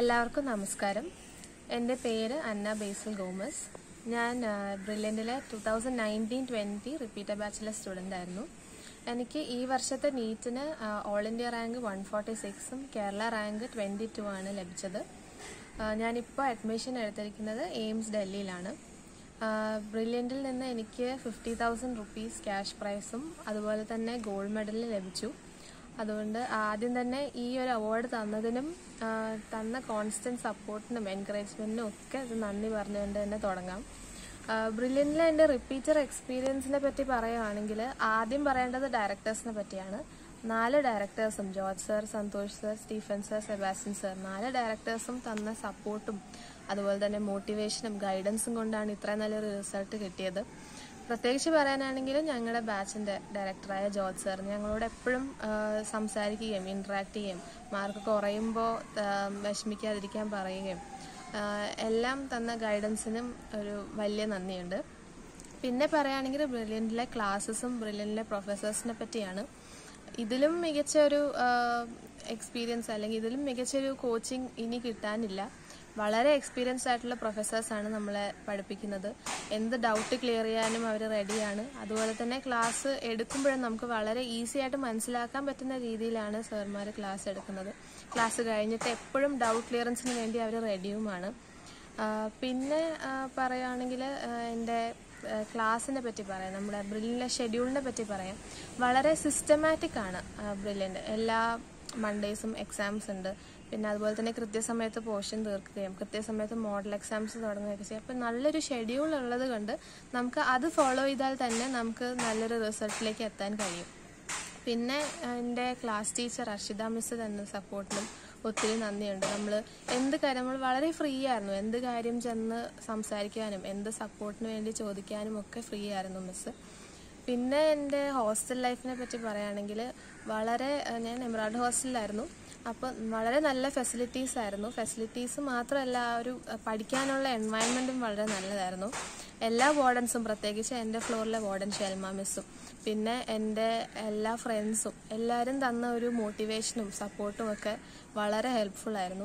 എല്ലാവർക്കും നമസ്കാരം എൻ്റെ പേര് അന്ന ബേസിൽ ഗോമസ് ഞാൻ ബ്രില്യൻറ്റിലെ two thousand nineteen twenty repeater ബാച്ചിലെ സ്റ്റുഡൻ്റ് ആയിരുന്നു എനിക്ക് ഈ വർഷത്തെ നീറ്റിന് all India rank one forty സിക്സും കേരള റാങ്ക് ട്വൻറ്റി ടു ആണ് ലഭിച്ചത് ആ, ഞാനിപ്പോൾ അഡ്മിഷൻ എടുത്തിരിക്കുന്നത് എയിംസ് ഡൽഹിയിലാണ് ബ്രില്യൻറ്റിൽ നിന്ന് എനിക്ക് ഫിഫ്റ്റി തൗസൻഡ് റുപ്പീസ് ക്യാഷ് പ്രൈസും അതുപോലെ തന്നെ ഗോൾഡ് മെഡലും ലഭിച്ചു അതുകൊണ്ട് ആദ്യം തന്നെ ഈ ഒരു അവാർഡ് തന്നതിനും ആ, തന്ന കോൺസ്റ്റന്റ് സപ്പോർട്ടിനും എൻകറേജ്മെന്റിനും ഒക്കെ ഇത് നന്ദി പറഞ്ഞുകൊണ്ട് തന്നെ തുടങ്ങാം ബ്രില്യൻറ്റിലെ എൻ്റെ റിപ്പീറ്റർ എക്സ്പീരിയൻസിനെ പറ്റി പറയുകയാണെങ്കിൽ ആദ്യം പറയേണ്ടത് ഡയറക്ടേഴ്സിനെ പറ്റിയാണ് നാല് ഡയറക്ടേഴ്സും George sir Santhosh sir Stephen sir Sebastian sir നാല് ഡയറക്ടേഴ്സും തന്ന സപ്പോർട്ടും അതുപോലെ തന്നെ മോട്ടിവേഷനും ഗൈഡൻസും കൊണ്ടാണ് ഇത്രയും നല്ലൊരു റിസൾട്ട് കിട്ടിയത് പ്രത്യേകിച്ച് പറയാനാണെങ്കിൽ ഞങ്ങളുടെ ബാച്ചിന്റെ ഡയറക്ടറായ ജോർജ് സാർ ഞങ്ങളോട് എപ്പോഴും സംസാരിക്കുകയും ഇന്ററാക്ട് ചെയ്യുകയും മാർക്ക് കുറയുമ്പോൾ വിഷമിക്കാതിരിക്കാൻ പറയുകയും ആ, എല്ലാം തന്ന ഗൈഡൻസിനും ഒരു വലിയ നന്ദിയുണ്ട് പിന്നെ പറയുകയാണെങ്കിൽ ബ്രില്യൻറ്റിലെ ക്ലാസ്സസും ബ്രില്യൻറ്റിലെ പ്രൊഫസേഴ്സിനെ പറ്റിയാണ് ഇതിലും മികച്ച ഒരു എക്സ്പീരിയൻസ് അല്ലെങ്കിൽ ഇതിലും മികച്ചൊരു കോച്ചിങ് ഇനി കിട്ടാനില്ല വളരെ എക്സ്പീരിയൻസ് ആയിട്ടുള്ള പ്രൊഫസേഴ്സാണ് നമ്മളെ പഠിപ്പിക്കുന്നത് എന്ത് ഡൗട്ട് ക്ലിയർ ചെയ്യാനും അവർ റെഡിയാണ് അതുപോലെ തന്നെ ക്ലാസ് എടുക്കുമ്പോഴും നമുക്ക് വളരെ ഈസി ആയിട്ട് മനസ്സിലാക്കാൻ പറ്റുന്ന രീതിയിലാണ് സാർമാർ ക്ലാസ് എടുക്കുന്നത് ക്ലാസ് കഴിഞ്ഞിട്ട് എപ്പോഴും ഡൗട്ട് ക്ലിയറൻസിന് വേണ്ടി അവർ റെഡിയുമാണ് ആ, പിന്നെ ആ, പറയുകയാണെങ്കിൽ ആ, എൻ്റെ ആ, ക്ലാസ്സിനെ പറ്റി പറയാം നമ്മുടെ ബ്രില്ലിൻ്റെ ഷെഡ്യൂളിനെ പറ്റി പറയാം വളരെ സിസ്റ്റമാറ്റിക് ആണ് ബ്രില്യൻ്റ് എല്ലാ മൺഡേയ്സും എക്സാംസ് ഉണ്ട് പിന്നെ അതുപോലെ തന്നെ കൃത്യസമയത്ത് പോർഷൻ തീർക്കുകയും കൃത്യസമയത്ത് മോഡൽ എക്സാംസ് തുടങ്ങുകയൊക്കെ ചെയ്യും അപ്പം നല്ലൊരു ഷെഡ്യൂൾ ഉള്ളത് കൊണ്ട് നമുക്ക് അത് ഫോളോ ചെയ്താൽ തന്നെ നമുക്ക് നല്ലൊരു റിസൾട്ടിലേക്ക് എത്താൻ കഴിയും പിന്നെ എൻ്റെ ക്ലാസ് ടീച്ചർ അർഷിത മിസ് തന്ന സപ്പോർട്ടിനും ഒത്തിരി നന്ദിയുണ്ട് നമ്മൾ എന്ത് കാര്യം നമ്മൾ വളരെ ഫ്രീ ആയിരുന്നു എന്ത് കാര്യം ചെന്ന് സംസാരിക്കാനും എന്ത് സപ്പോർട്ടിന് വേണ്ടി ചോദിക്കാനും ഒക്കെ ഫ്രീ ആയിരുന്നു മിസ് പിന്നെ എൻ്റെ ഹോസ്റ്റൽ ലൈഫിനെ പറ്റി പറയുകയാണെങ്കിൽ വളരെ അഹ് ഞാൻ എമറാൾഡ് ഹോസ്റ്റലിലായിരുന്നു അപ്പോൾ വളരെ നല്ല ഫെസിലിറ്റീസ് ആയിരുന്നു ഫെസിലിറ്റീസ് മാത്രമല്ല ആ ഒരു അഹ് പഠിക്കാനുള്ള എൻവയൺമെൻറ്റും വളരെ നല്ലതായിരുന്നു എല്ലാ വാർഡൻസും പ്രത്യേകിച്ച് എൻ്റെ ഫ്ലോറിലെ വാർഡൻ ഷെൽമ മിസ്സും പിന്നെ എൻ്റെ എല്ലാ ഫ്രണ്ട്സും എല്ലാവരും തന്ന ഒരു മോട്ടിവേഷനും സപ്പോർട്ടും ഒക്കെ വളരെ ഹെൽപ്ഫുൾ ആയിരുന്നു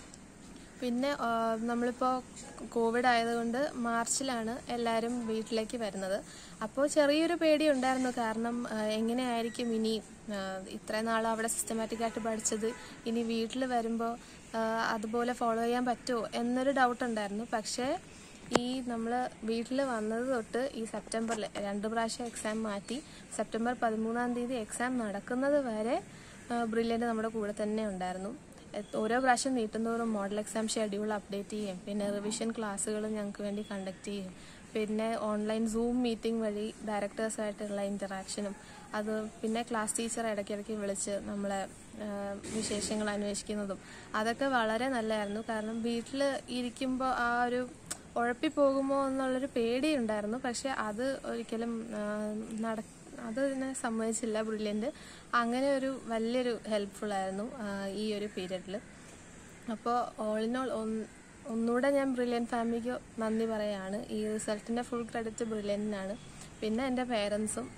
പിന്നെ ആ, നമ്മളിപ്പോൾ കോവിഡ് ആയതുകൊണ്ട് മാർച്ചിലാണ് എല്ലാവരും വീട്ടിലേക്ക് വരുന്നത് അപ്പോൾ ചെറിയൊരു പേടി ഉണ്ടായിരുന്നു കാരണം ആ, എങ്ങനെയായിരിക്കും ഇനി ആ, ഇത്രയും നാൾ അവിടെ സിസ്റ്റമാറ്റിക് ആയിട്ട് പഠിച്ചത് ഇനി വീട്ടിൽ വരുമ്പോൾ അതുപോലെ ഫോളോ ചെയ്യാൻ പറ്റുമോ എന്നൊരു ഡൗട്ട് ഉണ്ടായിരുന്നു പക്ഷേ ഈ നമ്മൾ വീട്ടിൽ വന്നത് തൊട്ട് ഈ സെപ്റ്റംബറിൽ രണ്ട് പ്രാവശ്യം എക്സാം മാറ്റി സെപ്റ്റംബർ പതിമൂന്നാം തീയതി എക്സാം നടക്കുന്നത് വരെ ബ്രില്യൻ്റ് നമ്മുടെ കൂടെ തന്നെ ഉണ്ടായിരുന്നു എ- ഓരോ പ്രാവശ്യം നീട്ടുന്നതോറും മോഡൽ എക്സാം ഷെഡ്യൂൾ അപ്ഡേറ്റ് ചെയ്യും പിന്നെ റിവിഷൻ ക്ലാസ്സുകൾ ഞങ്ങൾക്ക് വേണ്ടി കണ്ടക്ട് ചെയ്യും പിന്നെ ഓൺലൈൻ സൂം മീറ്റിംഗ് വഴി ഡയറക്ടേഴ്സായിട്ടുള്ള ഇൻറ്ററാക്ഷനും അത് പിന്നെ ക്ലാസ് ടീച്ചർ ഇടയ്ക്കിടയ്ക്ക് വിളിച്ച് നമ്മളെ ആ, വിശേഷങ്ങൾ അന്വേഷിക്കുന്നതും അതൊക്കെ വളരെ നല്ലതായിരുന്നു കാരണം വീട്ടിൽ ഇരിക്കുമ്പോൾ ആ ഒരു ഉഴപ്പിപ്പോകുമോ എന്നുള്ളൊരു പേടിയുണ്ടായിരുന്നു പക്ഷെ അത് ഒരിക്കലും ആ, നട അത് ഇതിനെ സമ്മതിച്ചില്ല ബ്രില്യൻ്റ് അങ്ങനെ ഒരു വലിയൊരു ഹെൽപ്ഫുൾ ആയിരുന്നു ആ, ഈ ഒരു പീരീഡിൽ അപ്പോൾ ഓൾ ഇൻ ഓൾ ഒന്നുകൂടെ ഞാൻ ബ്രില്യൻ ഫാമിലിക്ക് നന്ദി പറയാണ് ഈ റിസൾട്ടിൻ്റെ ഫുൾ ക്രെഡിറ്റ് ബ്രില്യൻറ്റിനാണ് പിന്നെ എൻ്റെ പേരൻസും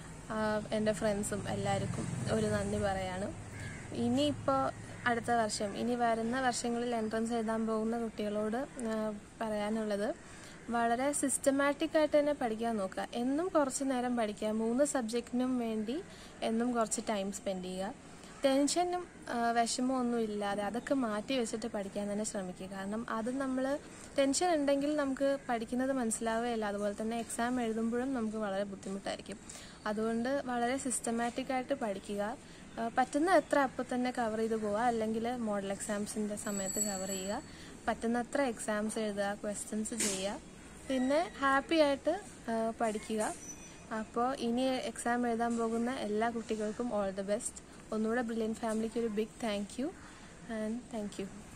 എൻ്റെ ഫ്രണ്ട്സും എല്ലാവർക്കും ഒരു നന്ദി പറയാണ് ഇനിയിപ്പോൾ അടുത്ത വർഷം ഇനി വരുന്ന വർഷങ്ങളിൽ എൻട്രൻസ് എഴുതാൻ പോകുന്ന കുട്ടികളോട് ആ, പറയാനുള്ളത് വളരെ സിസ്റ്റമാറ്റിക് ആയിട്ട് തന്നെ പഠിക്കാൻ നോക്കുക എന്നും കുറച്ച് നേരം പഠിക്കുക മൂന്ന് സബ്ജക്റ്റിനും വേണ്ടി എന്നും കുറച്ച് ടൈം സ്പെൻഡ് ചെയ്യുക ടെൻഷനും ആ, വിഷമവും ഒന്നും ഇല്ലാതെ അതൊക്കെ മാറ്റി വെച്ചിട്ട് പഠിക്കാൻ തന്നെ ശ്രമിക്കുക കാരണം അത് നമ്മൾ ടെൻഷൻ ഉണ്ടെങ്കിൽ നമുക്ക് പഠിക്കുന്നത് മനസ്സിലാവുകയില്ല അതുപോലെ തന്നെ എക്സാം എഴുതുമ്പോഴും നമുക്ക് വളരെ ബുദ്ധിമുട്ടായിരിക്കും അതുകൊണ്ട് വളരെ സിസ്റ്റമാറ്റിക് ആയിട്ട് പഠിക്കുക ആ, പറ്റുന്ന എത്ര അപ്പോൾ തന്നെ കവർ ചെയ്ത് പോവുക അല്ലെങ്കിൽ മോഡൽ എക്സാംസിൻ്റെ സമയത്ത് കവർ ചെയ്യുക പറ്റുന്നത്ര എക്സാംസ് എഴുതുക ക്വസ്റ്റ്യൻസ് ചെയ്യുക പിന്നെ ഹാപ്പി ആയിട്ട് ആ, പഠിക്കുക അപ്പോൾ ഇനി എക്സാം എഴുതാൻ പോകുന്ന എല്ലാ കുട്ടികൾക്കും ഓൾ ദി ബെസ്റ്റ് ഒന്നുകൂടെ ബ്രില്യൻ ഫാമിലിക്ക് ഒരു big thank you and thank U